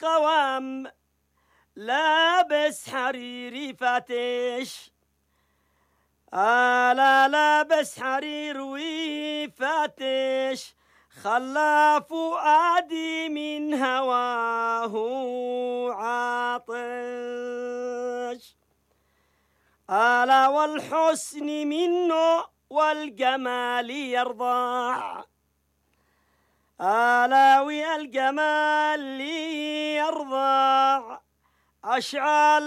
القوام لابس حريري فاتش ألا لابس حرير وفاتش خلى فؤادي من هواه عاطش ألا والحسن منه والجمال يرضع ألا والجمال يرضع أشعل